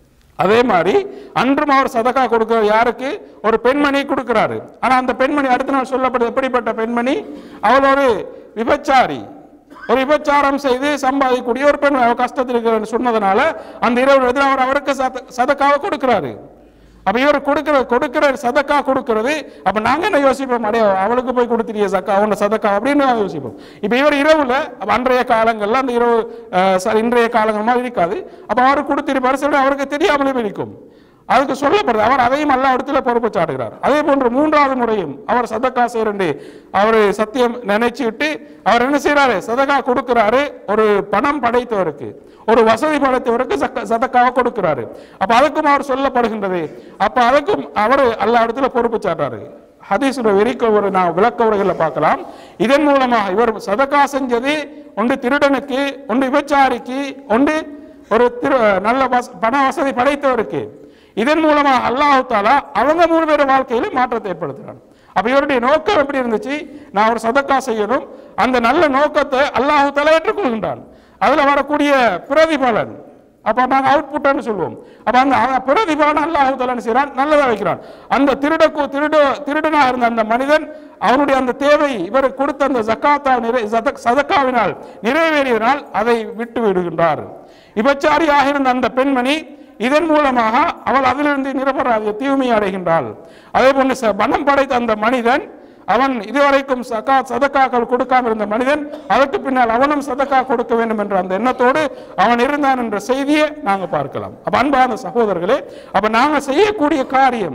அதே மாதிரி அன்றும் அவர் சதக்கா கொடுக்கிற யாருக்கு ஒரு பெண்மணி கொடுக்கிறாரு ஆனா அந்த பெண்மணி அடுத்த நாள் சொல்லப்படுது எப்படிப்பட்ட பெண்மணி அவள் ஒரு விபச்சாரி ஒரு விபச்சாரம் செய்து சம்பாதிக்கக்கூடிய ஒரு பெண் அவ கஷ்டத்தில் இருக்கிறன்னு சொன்னதுனால அந்த இரவு நேரத்தில் அவர் அவருக்கு சத சதக்காவை கொடுக்கிறாரு அப்ப இவர் கொடுக்கிற கொடுக்கிற சதக்கா கொடுக்கிறது அப்ப நாங்க என்ன யோசிப்போம் அடைய அவளுக்கு போய் கொடுத்துட்டிய சக்கா அவன சதக்கா அப்படின்னு நாங்க யோசிப்போம் இப்ப இவர் இரவுல அப்ப அன்றைய காலங்கள்ல அந்த இரவு அஹ், ச- இன்றைய காலங்கள் மாதிரி இருக்காது அப்ப அவர் கொடுத்திருப்பாரு சில அவருக்கு தெரியாமலே இருக்கும் அதுக்கு சொல்லப்படுது அவர் அதையும் அல்லா இடத்துல பொறுப்பு சாட்டுகிறார் அதே போன்று மூன்றாவது முறையும் அவர் சதக்கா செய்யறண்டு அவர் சத்தியம் நினைச்சுட்டு அவர் என்ன செய்யறாரு சதக்கா கொடுக்கிறாரு ஒரு பணம் படைத்தவருக்கு ஒரு வசதி படைத்தவருக்கு சக்க- சதக்காவை கொடுக்கிறாரு அப்ப அதுக்கும் அவர் சொல்லப்படுகின்றது அப்ப அதுக்கும் அவர் அல்லா இடத்துல பொறுப்பு சாட்டுறாரு ஹதீஸுடைய விரிக்க ஒரு நான் விளக்க உரைகளை பார்க்கலாம் இதன் மூலமாக இவர் சதக்கா செஞ்சது ஒன்று திருடனுக்கு ஒன்று விபச்சாரிக்கு ஒன்று ஒரு திரு நல்ல வச- பண வசதி படைத்தவருக்கு இதன் மூலமாக அல்லாஹ் தாலா அவங்க மூணு பேர் வாழ்க்கையில மாற்றத்தை ஏற்படுத்துறாங்க அப்ப இவருடைய நோக்கம் எப்படி இருந்துச்சு நான் ஒரு சதக்கா செய்யணும் அந்த நல்ல நோக்கத்தை அல்லாஹ் தாலா ஏற்றுக்கொள்கின்றான் அதுல வரக்கூடிய பிரதிபலன் அப்ப நாங்க அவுட்புட்னு சொல்லுவோம் அப்ப அந்த அந்த பிரதிபலன் அல்லாஹ் தாலா என்ன செய்றான் நல்லதா வைக்கிறான் அந்த திருடக்கு திருடு திருடனா இருந்த அந்த மனிதன் அவனுடைய அந்த தேவை இவர் கொடுத்த அந்த ஜக்காத்தா நிறை சதக்- சதக்காவினால் நிறைவேறியதனால் அதை விட்டு விடுகின்றார் விபச்சாரியாக இருந்த அந்த பெண்மணி இதன் மூலமாக அவள் அதிலிருந்து நிரபராதிய தீமை அடைகின்றாள் அதே போன்று ச- பணம் படைத்த அந்த மனிதன் அவன் இதுவரைக்கும் சகா சதக்காக்கள் கொடுக்காம இருந்த மனிதன் அதற்கு பின்னால் அவனும் சதக்கா கொடுக்க வேண்டும் என்ற அந்த எண்ணத்தோடு அவன் இருந்தான் என்ற செய்தியை நாங்க பார்க்கலாம் அப்ப அன்பான சகோதரர்களே அப்ப நாங்க செய்யக்கூடிய காரியம்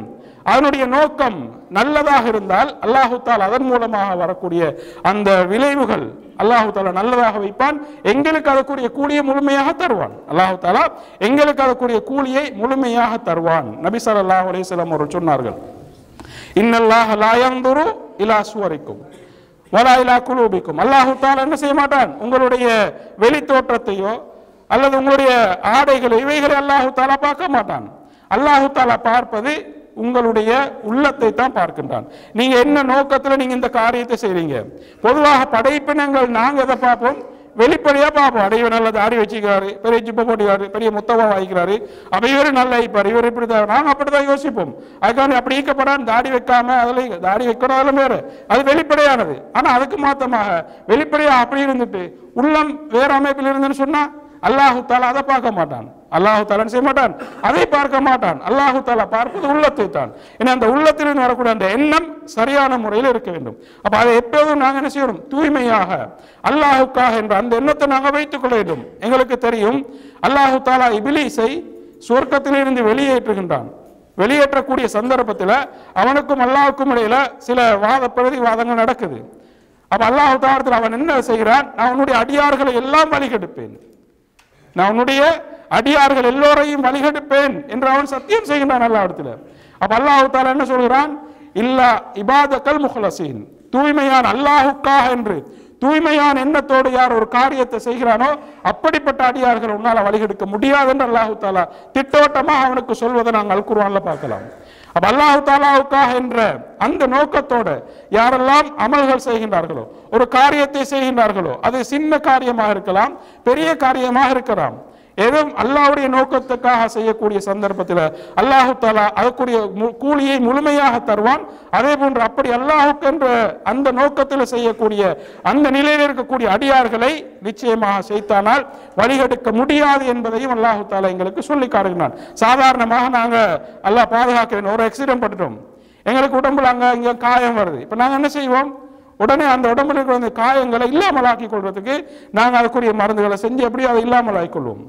அதனுடைய நோக்கம் நல்லதாக இருந்தால் அல்லாஹு தாலா அதன் மூலமாக வரக்கூடிய அந்த விளைவுகள் அல்லாஹு தாலா நல்லதாக வைப்பான் எங்களுக்கு அதற்குரிய கூலியை முழுமையாக தருவான் அல்லாஹு தாலா எங்களுக்கு அதற்குரிய கூலியை முழுமையாக தருவான் நபி ஸல்லல்லாஹு அலைஹி வஸல்லம் அவர்கள் சொன்னார்கள் இன்னல்லாஹ லா யன்துரு இலா சுவரிக்கும் வலா இலா குலூபிக்கும் அல்லாஹு தாலா என்ன செய்ய மாட்டான் உங்களுடைய வெளி தோற்றத்தையோ அல்லது உங்களுடைய ஆடைகளை இவைகளை அல்லாஹு தாலா பார்க்க மாட்டான் அல்லாஹு தாலா பார்ப்பது உங்களுடைய உள்ளத்தை தான் பார்க்கின்றான் நீங்க என்ன நோக்கத்துல நீங்க இந்த காரியத்தை செய்றீங்க பொதுவாக படைப்பினங்கள் நாங்க எதை பார்ப்போம் வெளிப்படையா பார்ப்போம் அடைய நல்ல தாடி வச்சுக்கிறாரு பெரிய ஜிப்ப போட்டுக்காரு பெரிய முத்தவா வாங்கிக்கிறாரு அப்ப இவரு நல்லா ஐப்பார் இவர் இப்படி தான் நாங்க அப்படிதான் யோசிப்போம் அதுக்காக அப்படி ஈக்கப்படான்னு தாடி வைக்காம அதுல தாடி வைக்கணும் அதெல்லாம் வேற அது வெளிப்படையானது ஆனா அதுக்கு மாத்தமாக வெளிப்படையா அப்படி இருந்துட்டு உள்ளம் வேற அமைப்பில் இருந்துன்னு சொன்னா அல்லாஹு தாலா அதை பார்க்க மாட்டான் அல்லாஹு தாலா செய்ய மாட்டான் அதை பார்க்க மாட்டான் அல்லாஹு தாலா பார்ப்பது உள்ளத்தை தான் ஏன்னா அந்த உள்ளத்திலிருந்து வரக்கூடிய அந்த எண்ணம் சரியான முறையில் இருக்க வேண்டும் அப்ப அதை எப்போதும் நாங்க என்ன செய்யணும் தூய்மையாக அல்லாஹுக்காக என்ற அந்த எண்ணத்தை நாங்க வைத்துக் கொள்ள வேண்டும் எங்களுக்கு தெரியும் அல்லாஹு தாலா இபிலீஸை சுவர்க்கத்திலிருந்து வெளியேற்றுகின்றான் வெளியேற்றக்கூடிய சந்தர்ப்பத்தில் அவனுக்கும் அல்லாஹுக்கும் இடையில சில வாத பிரதிவாதங்கள் நடக்குது அப்ப அல்லாஹு தாலத்தில் அவன் என்ன செய்கிறான் நான் உன்னுடைய அடியார்களை எல்லாம் வழிகெடுப்பேன் நான் உன்னுடைய அடியார்கள் எல்லோரையும் வழிகெடுப்பேன் என்று அவன் சத்தியம் செய்கின்றான் அல்லாஹ்விடத்தில் அப்ப அல்லாஹு தாலா என்ன சொல்கிறான் இல்லா இபாதக்கல் முஹ்லசீன் தூய்மையான அல்லாஹுக்காக என்று தூய்மையான எண்ணத்தோடு யார் ஒரு காரியத்தை செய்கிறானோ அப்படிப்பட்ட அடியார்கள் உன்னால வழிகெடுக்க முடியாது என்று அல்லாஹு தாலா திட்டவட்டமாக அவனுக்கு சொல்வதை நாங்கள் அல் குர்ஆன்ல பார்க்கலாம் அப்ப அல்லாஹு தாலாவுக்காக என்ற அந்த நோக்கத்தோட யாரெல்லாம் அமல்கள் செய்கின்றார்களோ ஒரு காரியத்தை செய்கின்றார்களோ அது சின்ன காரியமாக இருக்கலாம் பெரிய காரியமாக இருக்கலாம் ஏதும் அல்லாஹ்வுடைய நோக்கத்துக்காக செய்யக்கூடிய சந்தர்ப்பத்தில் அல்லாஹு தாலா அதற்குரிய மு- கூலியை முழுமையாக தருவான் அதே போன்று அப்படி அல்லாஹுக்கு என்ற அந்த நோக்கத்தில் செய்யக்கூடிய அந்த நிலையில் இருக்கக்கூடிய அடியார்களை நிச்சயமாக செய்தானால் வழிகெடுக்க முடியாது என்பதையும் அல்லாஹு தாலா எங்களுக்கு சொல்லி காட்டுகிறான் சாதாரணமாக நாங்க அல்லாஹ் பாதுகாக்க வேண்டும் ஒரு ஆக்சிடென்ட் பட்டுட்டோம் எங்களுக்கு உடம்புல அங்க இங்க காயம் வருது இப்ப நாங்க என்ன செய்வோம் உடனே அந்த உடம்புல இருக்கிற அந்த காயங்களை இல்லாமல் ஆக்கிக் கொள்றதுக்கு நாங்க அதுக்குரிய மருந்துகளை செஞ்சு எப்படி அதை இல்லாமல் ஆக்கிக்கொள்வோம்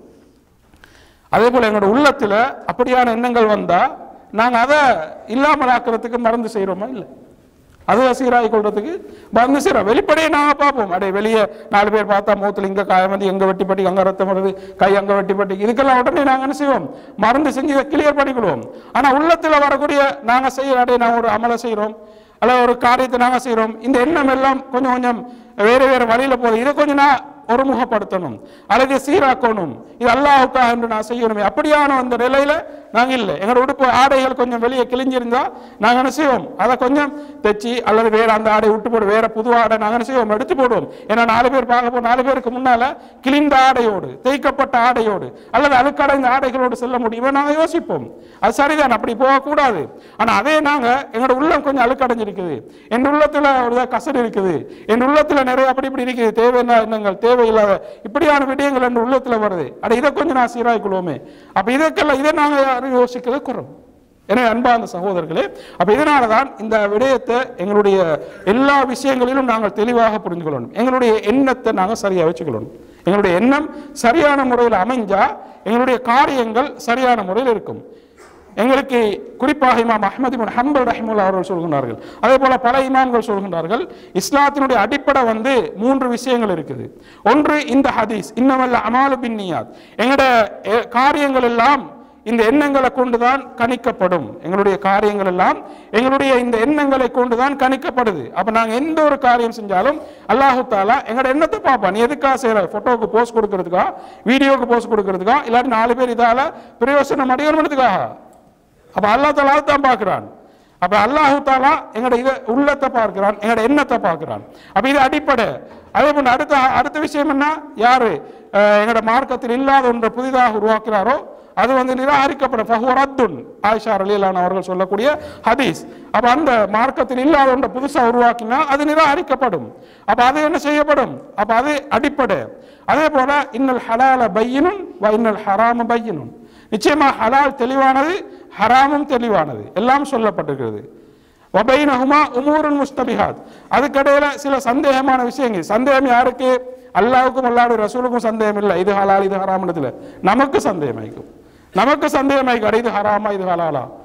அதே போல எங்களோட உள்ளத்துல அப்படியான எண்ணங்கள் வந்தா நாங்க அதை இல்லாமல் ஆக்குறதுக்கு மருந்து செய்றோமா இல்லை அதை சீராகி கொள்றதுக்கு மருந்து செய்றோம் வெளிப்படையை நாங்க பார்ப்போம் அடே வெளியே நாலு பேர் பார்த்தா மூத்துல இங்க காயம் வந்து எங்க வெட்டி பட்டி அங்க ரத்தம் வருது கை அங்க வெட்டி பட்டி இதுக்கெல்லாம் உடனே நாங்க என்ன செய்வோம் மருந்து செஞ்சு இதை கிளியர் பண்ணிக்கொள்வோம் ஆனா உள்ளத்துல வரக்கூடிய நாங்க செய்யற அடே நான் ஒரு அமலை செய்றோம் அல்லது ஒரு காரியத்தை நாங்க செய்றோம் இந்த எண்ணம் எல்லாம் கொஞ்சம் கொஞ்சம் வேற வேற வழியில போகுது இதை கொஞ்சம் நான் ஒருமுகப்படுத்தணும் அல்லது சீராக்கணும் இது அல்லாஹுக்காக என்று நான் செய்யணுமே அப்படியான அந்த நிலையில நாங்க இல்லை எங்களோட உடுப்பு ஆடைகள் கொஞ்சம் வெளியே கிழிஞ்சிருந்தா நாங்க என்ன செய்வோம் அதை கொஞ்சம் தைச்சி அல்லது வேற அந்த ஆடை விட்டு போடு வேற புது ஆடை நாங்க என்ன செய்வோம் எடுத்து போடுவோம் ஏன்னா நாலு பேர் பார்க்க போ நாலு பேருக்கு முன்னால கிழிந்த ஆடையோடு தேய்க்கப்பட்ட ஆடையோடு அல்லது அழுக்கடைந்த ஆடைகளோடு செல்ல முடியுமா நாங்க யோசிப்போம் அது சரிதான் அப்படி போகக்கூடாது ஆனா அதே நாங்க எங்களோட உள்ளம் கொஞ்சம் அழுக்கடைஞ்சிருக்குது என் உள்ளத்துல ஒரு கசடு இருக்குது என் உள்ளத்துல நிறைய அப்படி இப்படி இருக்குது தேவையான எண்ணங்கள் தேவையில்லாத இப்படியான விடயங்கள் என் உள்ளத்துல வருது அட இதை கொஞ்சம் நான் சீராய்க்கொள்வோமே அப்ப இதற்கெல்லாம் இதை நாங்க யாரும் யோசிக்கிறது குறம் எனவே அன்பார்ந்த சகோதரர்களே அப்ப இதனால தான் இந்த விடயத்தை எங்களுடைய எல்லா விஷயங்களிலும் நாங்கள் தெளிவாக புரிந்து கொள்ளணும் எங்களுடைய எண்ணத்தை நாங்கள் சரியா வச்சுக்கொள்ளணும் எங்களுடைய எண்ணம் சரியான முறையில் அமைஞ்சா எங்களுடைய காரியங்கள் சரியான முறையில் இருக்கும் எங்களுக்கு குறிப்பாக இமாம் அஹ்மது இப்னு ஹம்பல் ரஹிமுல்லா அவர்கள் சொல்கின்றார்கள் அதே போல பல இமாம்கள் சொல்கின்றார்கள் இஸ்லாத்தினுடைய அடிப்படை வந்து மூன்று விஷயங்கள் இருக்குது ஒன்று இந்த ஹதீஸ் இன்னமல்ல அமாலு பின் நியாத் எங்களோட எ- காரியங்கள் எல்லாம் இந்த எண்ணங்களை கொண்டுதான் கணிக்கப்படும் எங்களுடைய காரியங்கள் எல்லாம் எங்களுடைய இந்த எண்ணங்களை கொண்டுதான் கணிக்கப்படுது அப்ப நாங்க எந்த ஒரு காரியம் செஞ்சாலும் அல்லாஹு தாலா எங்களோட எண்ணத்தை பார்ப்பான் நீ எதுக்காக செய்யற போட்டோவுக்கு போஸ்ட் கொடுக்கறதுக்கா வீடியோக்கு போஸ்ட் கொடுக்கறதுக்கா இல்லாட்டி நாலு பேர் இதால பிரயோசனம் அடையணுன்றதுக்காக அப்ப அல்லாஹ் தாலா தான் பார்க்கிறான் அப்ப அல்லாஹு தாலா எங்களோட இத உள்ளத்தை பார்க்கிறான் எங்களோட எண்ணத்தை பார்க்கிறான் அப்ப இது அடிப்படை அதே போல அடுத்த அடுத்த விஷயம் என்ன யாரு அஹ், எங்களோட மார்க்கத்தில் இல்லாத ஒன்றை புதிதாக உருவாக்குறாரோ அது வந்து நிராகரிக்கப்படும் ஃபஹுரத்துன் ஆயிஷா ரலியல்லாஹு அவர்கள் சொல்லக்கூடிய ஹதீஸ் அப்ப அந்த மார்க்கத்தில் இல்லாத ஒன்றை புதுசா உருவாக்கினா அது நிராகரிக்கப்படும் அப்ப அது என்ன செய்யப்படும் அப்ப அது அடிப்படை அதே போல இன்னல் ஹலால பையினும் வ இன்னல் ஹராம பையினும் நிச்சயமா ஹலால் தெளிவானது ஹராமும் தெளிவானது எல்லாம் சொல்லப்பட்டிருக்கிறது வபைனஹுமா உமூருன் முஸ்தபிஹாத் அதுக்கடையில சில சந்தேகமான விஷயங்கள் சந்தேகம் யாருக்கு அல்லாவுக்கும் அல்லாவுடைய ரசூலுக்கும் சந்தேகம் இல்லை இது ஹலால் இது ஹராம்ன்றதுல நமக்கு சந்தேகம் ஆயிக்கும் நமக்கு சந்தேகம் ஆயிக்கும் அட இது ஹராமா இது ஹலாலா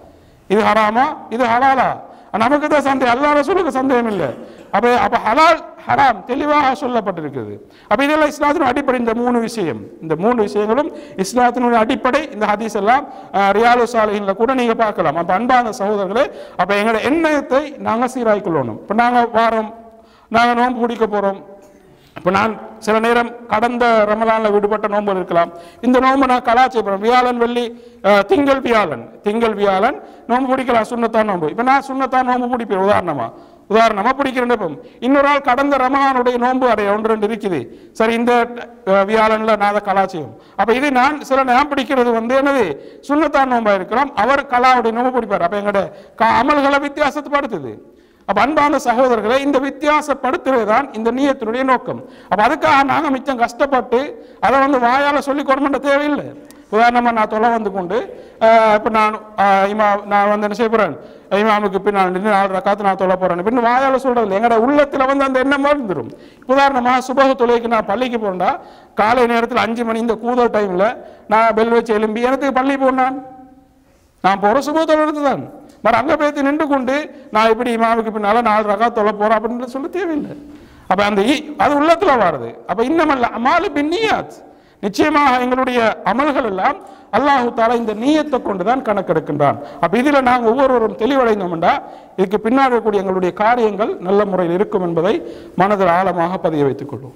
இது ஹராமா இது ஹலாலா நமக்கு தான் சந்தேகம் அல்லா ரசூலுக்கு சந்தேகம் இல்லை அப்ப அப்ப ஹலால் ஹராம் தெளிவாக சொல்லப்பட்டிருக்குது அப்ப இதெல்லாம் இஸ்லாத்தினுடைய அடிப்படை இந்த மூணு விஷயம் இந்த மூணு விஷயங்களும் இஸ்லாத்தினுடைய அடிப்படை இந்த ஹதீஸ் எல்லாம் அஹ், ரியாலு சாலைகள்ல கூட நீங்க பார்க்கலாம் அப்ப அன்பான சகோதரர்களே அப்ப எங்களோட எண்ணத்தை நாங்க சீராய்க்கொள்ளணும் இப்ப நாங்க வாரம் நாங்க நோன்பு பிடிக்க போறோம் இப்போ நான் சில நேரம் கடந்த ரமலானில் விடுபட்ட நோன்பு இருக்கலாம் இந்த நோன்பு நான் கலாச்சாரம் வியாழன் வெள்ளி அஹ், திங்கள் வியாழன் திங்கள் வியாழன் நோன்பு பிடிக்கலாம் சுண்ணத்தான் நோன்பு இப்போ நான் சுண்ணத்தான் நோன்பு பிடிப்பேன் உதாரணமா உதாரணமா பிடிக்கிறேன் இப்போ இன்னொரு ஆள் கடந்த ரமலானுடைய நோன்பு அடைய ஒன்று ரெண்டு இருக்குது சரி இந்த அஹ், வியாழன்ல நான் அதை கலாச்சியம் அப்போ இது நான் சில நான் பிடிக்கிறது வந்து என்னது சுண்ணத்தான் நோன்பா இருக்கலாம் அவர் கலாவுடைய நோன்பு பிடிப்பார் அப்போ எங்களோட க- அமல்களை வித்தியாசப்படுத்துது அப்ப அன்பான சகோதரர்களை இந்த வித்தியாசப்படுத்துறது தான் இந்த நீயத்தினுடைய நோக்கம் அப்ப அதுக்காக நாங்க மிச்சம் கஷ்டப்பட்டு அதை வந்து வாயால சொல்லி கொடுமென்ற தேவையில்லை உதாரணமா நான் தொலை வந்து கொண்டு ஆஹ், இப்ப நான் ஆஹ், இமா நான் வந்து என்ன செய்ய போறேன் இமாமுக்கு பின்னால் நின்று நாலு ரக்காத்து நான் தொலை போறேன் பின் வாயால சொல்றது இல்லை எங்களோட உள்ளத்துல வந்து அந்த எண்ணம் வந்துடும் உதாரணமா சுபக தொலைக்கு நான் பள்ளிக்கு போறேன்டா காலை நேரத்தில் அஞ்சு மணி இந்த கூதல் டைம்ல நான் பெல் வச்சு எழும்பி எனக்கு பள்ளி போனான் நான் போற சுபத்தோடு தான் மறு அங்க போய் நின்று கொண்டு நான் இப்படி இமாவுக்கு பின்னால நாலு ரகா தொலை போறேன் அப்படின்னு சொல்ல தேவையில்லை அப்ப அந்த இ- அது உள்ளத்துல வருது அப்ப இன்னமல்ல அமாலு பின்னியாத் நிச்சயமாக எங்களுடைய அமல்கள் எல்லாம் அல்லாஹு தாலா இந்த நீயத்தை கொண்டுதான் கணக்கெடுக்கின்றான் அப்ப இதுல நாங்க ஒவ்வொருவரும் தெளிவடைந்தோம்டா இதுக்கு பின்னாடி இருக்கக்கூடிய எங்களுடைய காரியங்கள் நல்ல முறையில் இருக்கும் என்பதை மனதில் ஆழமாக பதிய வைத்துக் கொள்வோம்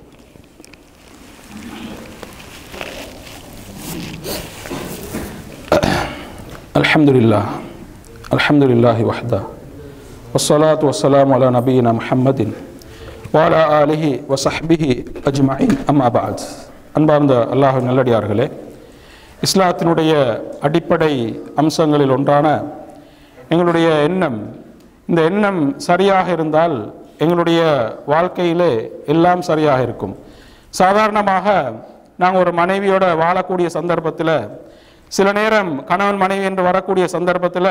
الحمد لله الحمد لله وحده والصلاة والسلام على نبينا محمد وعلى آله وصحبه أجمعين أما بعد அன்பார்ந்த அல்லாஹ் நல்லடியார்களே இஸ்லாத்தினுடைய அடிப்படை அம்சங்களில் ஒன்றான எங்களுடைய எண்ணம் இந்த எண்ணம் சரியாக இருந்தால் எங்களுடைய வாழ்க்கையிலே எல்லாம் சரியாக இருக்கும் சாதாரணமாக நாங்கள் ஒரு மனைவியோட வாழக்கூடிய சந்தர்ப்பத்தில் சில நேரம் கணவன் மனைவி என்று வரக்கூடிய சந்தர்ப்பத்தில்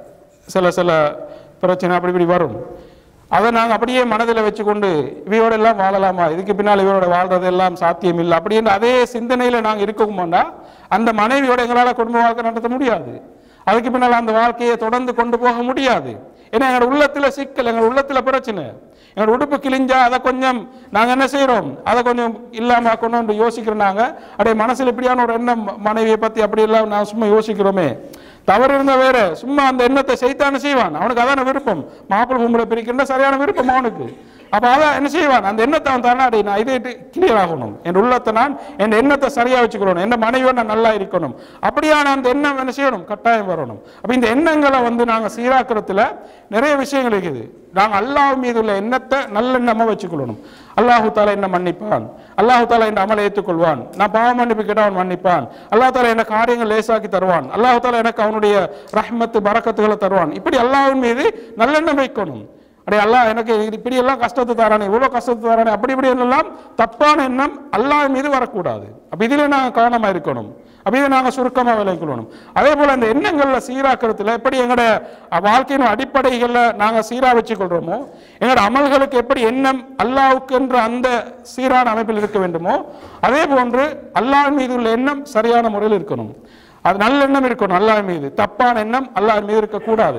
சில சில பிரச்சனை அப்படி இப்படி வரும் அதை நாங்கள் அப்படியே மனதில் வச்சுக்கொண்டு இவையோட எல்லாம் வாழலாமா இதுக்கு பின்னால் இவரோட வாழ்றது எல்லாம் சாத்தியம் இல்லை அப்படின்னு அதே சிந்தனையில் நாங்கள் இருக்கோம்னா அந்த மனைவியோட எங்களால் குடும்ப வாழ்க்கை நடத்த முடியாது அதுக்கு பின்னால் அந்த வாழ்க்கையை தொடர்ந்து கொண்டு போக முடியாது ஏன்னா எங்களோட உள்ளத்துல சிக்கல் எங்கள் உள்ளத்துல பிரச்சனை எங்களோட உடுப்பு கிழிஞ்சா அதை கொஞ்சம் நாங்க என்ன செய்றோம் அதை கொஞ்சம் இல்லாம கொண்டு வந்து யோசிக்கிறோம் நாங்க அப்படியே மனசுல இப்படியான ஒரு எண்ணம் மனைவியை பத்தி அப்படி எல்லாம் நான் சும்மா யோசிக்கிறோமே தவறு இருந்தா வேற சும்மா அந்த எண்ணத்தை செய்தானே செய்வான் அவனுக்கு அதான விருப்பம் மாப்பிள்ளை பொம்பளை பிரிக்கின்ற சரியான விருப்பம் அவனுக்கு அப்ப அதான் என்ன செய்வான் அந்த எண்ணத்தை அவன் தானே அடே நான் இதை கிளியர் ஆகணும் என் உள்ளத்தை நான் என் எண்ணத்தை சரியா வச்சுக்கணும் என் மனைவியோட நான் நல்லா இருக்கணும் அப்படியான அந்த எண்ணம் என்ன செய்யணும் கட்டாயம் வரணும் அப்ப இந்த எண்ணங்களை வந்து நாங்க சீராக்கிறதுல நிறைய விஷயங்கள் இருக்குது நாங்க அல்லாஹ் மீது உள்ள எண்ணத்தை நல்லெண்ணமா வச்சுக்கொள்ளணும் அல்லாஹு தாலா என்ன மன்னிப்பான் அல்லாஹு தாலா என் அமலை ஏற்றுக்கொள்வான் நான் பாவ மன்னிப்பு கேட்டால் அவன் மன்னிப்பான் அல்லாஹ் தாலா எனக்கு காரியங்கள் லேசாக்கி தருவான் அல்லாஹு தாலா எனக்கு அவனுடைய ரஹ்மத்து பரக்கத்துகளை தருவான் இப்படி அல்லாஹ்வின் மீது நல்லெண்ணம் வைக்கணும் அடே அல்லாஹ் எனக்கு இது இப்படி எல்லாம் கஷ்டத்தை தரானே இவ்வளோ கஷ்டத்தை தரானே அப்படி இப்படி எல்லாம் தப்பான எண்ணம் அல்லாஹ் மீது வரக்கூடாது அப்ப இதுல நாங்கள் கவனமா இருக்கணும் அப்ப இதை நாங்கள் சுருக்கமாக விளைக்கணும் அதே போல இந்த எண்ணங்கள்ல சீராக்கிறதுல எப்படி எங்களோட வாழ்க்கையின் அடிப்படைகள்ல நாங்க சீரா வச்சுக்கொள்றோமோ எங்களோட அமல்களுக்கு எப்படி எண்ணம் அல்லாஹ்வுக்கு என்ற அந்த சீரான அமைப்பில் இருக்க வேண்டுமோ அதே போன்று அல்லாஹ் மீது உள்ள எண்ணம் சரியான முறையில் இருக்கணும் அது நல்ல எண்ணம் இருக்கணும் அல்லாஹ் மீது தப்பான எண்ணம் அல்லாஹ் மீது இருக்கக்கூடாது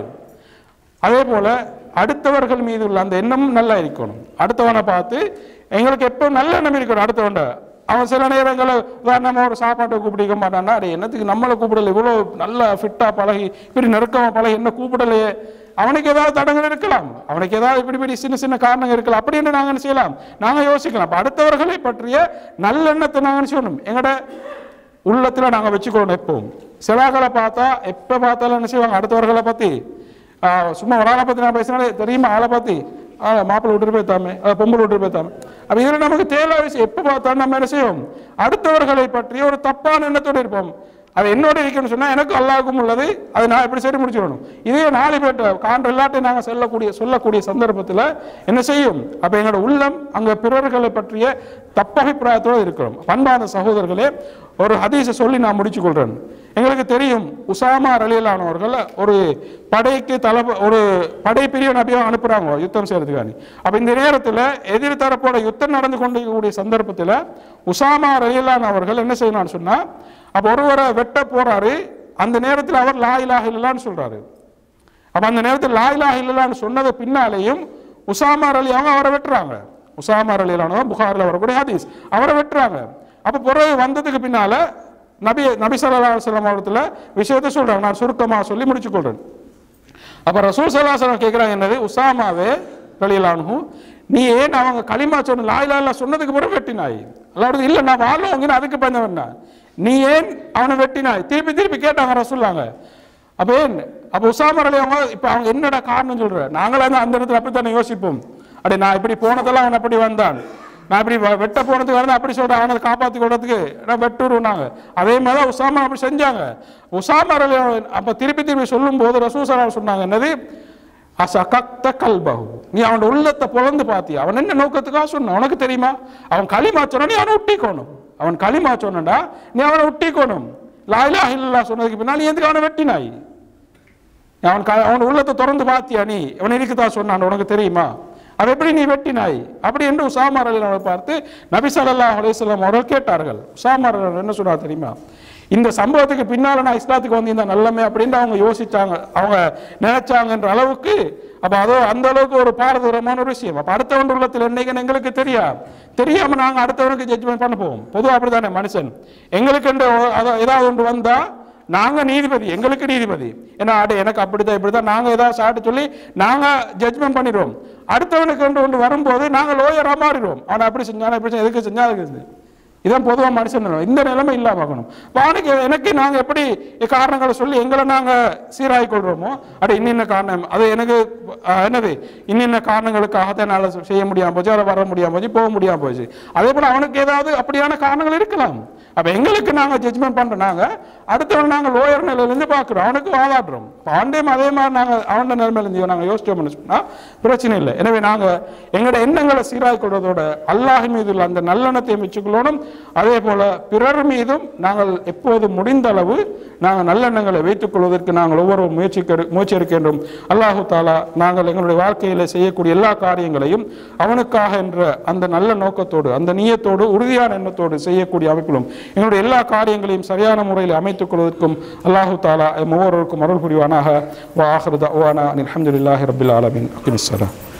அதே போல அடுத்தவர்கள் மீது உள்ள அந்த எண்ணமும் நல்லா இருக்கணும் அடுத்தவனை பார்த்து எங்களுக்கு எப்போ நல்ல எண்ணம் இருக்கணும் அடுத்தவன்ட அவன் சில நேரங்களில் உதாரணமா ஒரு சாப்பாட்டை கூப்பிடிக்க மாட்டான்னா அடே என்னத்துக்கு நம்மளை கூப்பிடல இவ்வளோ நல்லா ஃபிட்டா பழகி இப்படி நெருக்கமா பழகி என்ன கூப்பிடலையே அவனுக்கு ஏதாவது தடங்கள் இருக்கலாம் அவனுக்கு ஏதாவது இப்படி இப்படி சின்ன சின்ன காரணங்கள் இருக்கலாம் அப்படின்னு நாங்கள் என்ன செய்யலாம் நாங்கள் யோசிக்கலாம் அப்ப அடுத்தவர்களை பற்றிய நல்லெண்ணத்தை நாங்கள் என்ன செய்யணும் எங்கட உள்ளத்துல நாங்க வச்சுக்கணும் எப்பவும் சிலாக்களை பார்த்தா எப்ப பார்த்தாலும் என்ன செய்வாங்க அடுத்தவர்களை பத்தி ஆஹ், சும்மா ஒரு ஆளை பத்தி நான் பேசினாலே தெரியுமா ஆளை பத்தி ஆஹ், மாப்பிள்ளை விட்டுட்டு போய்த்தாமே ஆஹ், பொம்பளை விட்டுட்டு போய்த்தாமே அப்ப இதுல நமக்கு தேவையான விஷயம் எப்ப பார்த்தாலும் நம்ம என்ன செய்வோம் அடுத்தவர்களை பற்றி ஒரு தப்பான எண்ணத்தோடு இருப்போம் அது என்னோட இருக்கணும்னு சொன்னா எனக்கு அல்லாவுக்கும் உள்ளது அது நான் எப்படி சரி முடிச்சிடணும் இதே நாலு பேர்ட்ட காண்ற எல்லாத்தையும் நாங்க சொல்லக்கூடிய சொல்லக்கூடிய சந்தர்ப்பத்துல என்ன செய்யும் அப்ப எங்களோட உள்ளம் அங்க பிறர்களை பற்றிய தப்பபிப்பிராயத்தோடு இருக்கிறோம் பண்பான சகோதரர்களே ஒரு ஹதீஸை சொல்லி நான் முடிச்சு கொள்றேன் எங்களுக்கு தெரியும் உசாமா ரலியலானவர்கள் ஒரு படைக்கு தளப ஒரு படை பிரிவு நபியா அனுப்புறாங்க யுத்தம் செய்யறதுக்காண்டி அப்ப இந்த நேரத்துல எதிர் தரப்போட யுத்தம் நடந்து கொண்டிருக்கக்கூடிய சந்தர்ப்பத்துல உசாமா ரலியலான் அவர்கள் என்ன செய்யணும்னு சொன்னா அப்ப ஒருவரை வெட்ட போறாரு அந்த நேரத்தில் அவர் லா இலாஹ இல்லல்லான்னு சொல்றாரு அப்ப அந்த நேரத்தில் லாயிலா இல்லலான்னு சொன்னது பின்னாலேயும் உசாமார் அலி அவங்க அவரை வெட்டுறாங்க உசாமார் அலிலானோ புகாரில் வரக்கூடிய ஹதீஸ் அவரை வெட்டுறாங்க அப்ப பிறகு வந்ததுக்கு பின்னால நபி நபி ஸல்லல்லாஹு அலைஹி வஸல்லம் அவரத்துல விஷயத்தை சொல்றாங்க நான் சுருக்கமா சொல்லி முடிச்சுக்கொள்றேன் அப்ப ரசூல் சல்லாசனம் கேட்குறாங்க என்னது உசாமாவே வெளியிலானும் நீ ஏன் அவங்க களிமா சொன்ன லாயிலா இல்லா சொன்னதுக்கு பிறகு வெட்டினாய் அல்லாவது இல்லை நான் வாழும் அதுக்கு பயந்தவன் நீ ஏன் அவனை வெட்டினாய் திருப்பி திருப்பி கேட்டாங்க ரசூல்லாங்க அப்ப ஏன் அப்ப உசாமர் அலி அவங்க இப்ப அவங்க என்னடா காரணம் சொல்ற நாங்களே அந்த அந்த இடத்துல அப்படித்தானே யோசிப்போம் அடே நான் இப்படி போனதெல்லாம் அவன் அப்படி வந்தான் நான் இப்படி வ- வெட்ட போனதுக்கு வந்து அப்படி சொல்றேன் அவனை காப்பாத்தி கொடுறதுக்கு நான் வெட்டுருவாங்க அதே மாதிரி தான் உசாமா அப்படி செஞ்சாங்க உசாமா அலி அவங்க அப்ப திருப்பி திருப்பி சொல்லும் போது ரசூசரா சொன்னாங்க என்னது அசகத்த கல்பஹு நீ அவனோட உள்ளத்தை பொழந்து பாத்தியா அவன் என்ன நோக்கத்துக்காக சொன்னான் உனக்கு தெரியுமா அவன் களிமா சொன்னா நீ அவனை ஒட்டிக்கோணும் அவன் களிமா சொன்னடா நீ அவனை ஒட்டிக்கோணும் லாயிலா இல்லா சொன்னதுக்கு பின்னால் நீ எதுக்கு அவனை வெட்டினாய் அவன் க- அவன் உள்ளத்தை திறந்து பாத்தியா நீ அவன் இருக்குதான் சொன்னான் உனக்கு தெரியுமா அது எப்படி நீ வெட்டினாய் அப்படி என்று உசாமார் அலி அவரை பார்த்து நபி ஸல்லல்லாஹு அலைஹி வஸல்லம் அவர்கள் கேட்டார்கள் உசாமார் அலி என்ன சொன்னார் தெரியுமா இந்த சம்பவத்துக்கு பின்னால நான் இஸ்லாத்துக்கு வந்து இந்த நல்லமே அப்படின்னு அவங்க யோசிச்சாங்க அவங்க நினைச்சாங்கன்ற அளவுக்கு அப்ப அதோ அந்த அளவுக்கு ஒரு பாரதூரமான ஒரு விஷயம் அப்ப அடுத்தவன் உள்ளத்தில் என்னைக்குன்னு எங்களுக்கு தெரியாது தெரியாம நாங்க அடுத்தவனுக்கு ஜட்ஜ்மெண்ட் பண்ண போவோம் பொதுவா அப்படித்தானே மனுஷன் எங்களுக்கு என்று ஒ- அதோ- ஏதாவது ஒன்று வந்தா நாங்க நீதிபதி எங்களுக்கு நீதிபதி ஏன்னா அட எனக்கு அப்படிதான் இப்படிதான் நாங்க ஏதாவது சாட்டு சொல்லி நாங்க ஜட்ஜ்மெண்ட் பண்ணிடுவோம் அடுத்தவனுக்கு கொண்டு ஒன்று வரும்போது நாங்க லோயரா மாறிடுவோம் அவனை அப்படி செஞ்சானா இப்படி செஞ்சா, எதுக்கு செஞ்சா அதுக்கு செஞ்சு. இதான் பொதுவா மனுஷன் நிலைமை. இந்த நிலைமை இல்லாம பார்க்கணும் இப்ப அவனுக்கு எனக்கு நாங்க எப்படி காரணங்களை சொல்லி எங்களை நாங்க சீராகி கொள்றோமோ அட இன்னின்ன காரணம் அது எனக்கு அஹ், என்னது இன்னின்ன காரணங்களுக்காகத்தான் என்னால செய்ய முடியாம போச்சு அதை வர முடியாம போச்சு போக முடியாம போச்சு அதே போல அவனுக்கு ஏதாவது அப்படியான காரணங்கள் இருக்கலாம் அப்ப எங்களுக்கு நாங்க ஜட்ஜ்மெண்ட் பண்றோம் நாங்க அடுத்தவன் நாங்க லோயர் நிலையில இருந்து பாக்குறோம் அவனுக்கு வாதாடுறோம் அவன்டையும் அதே மாதிரி நாங்க அவன் நிலைமையில இருந்து நாங்க யோசிச்சோம்னு சொன்னா பிரச்சனை இல்லை எனவே நாங்க எங்களோட எண்ணங்களை சீராய் கொள்வதோட அல்லாஹ் மீது உள்ள அந்த நல்லெண்ணத்தை வச்சுக்கொள்ளணும் அதே போல பிறர் மீதும் நாங்கள் எப்போது முடிந்த அளவு நாங்கள் நல்லெண்ணங்களை வைத்துக் கொள்வதற்கு நாங்கள் ஒவ்வொரு முயற்சி முயற்சி இருக்கின்றோம் அல்லாஹு தாலா நாங்கள் எங்களுடைய வாழ்க்கையில செய்யக்கூடிய எல்லா காரியங்களையும் அவனுக்காக என்ற அந்த நல்ல நோக்கத்தோடு அந்த நியத்தோடு உறுதியான எண்ணத்தோடு செய்யக்கூடிய அமைப்பிலும் எங்களுடைய எல்லா காரியங்களையும் சரியான முறையில் அமைத்துக் கொள்வதற்கும் அல்லாஹு தாலா எம் ஒவ்வொருவருக்கும் அருள் புரிவானாக வா ஆஹ்ரதா ஓவானா அல்ஹம்துலில்லாஹி ரபில் ஆலமின் அக்கிமிஸ்ஸலாம்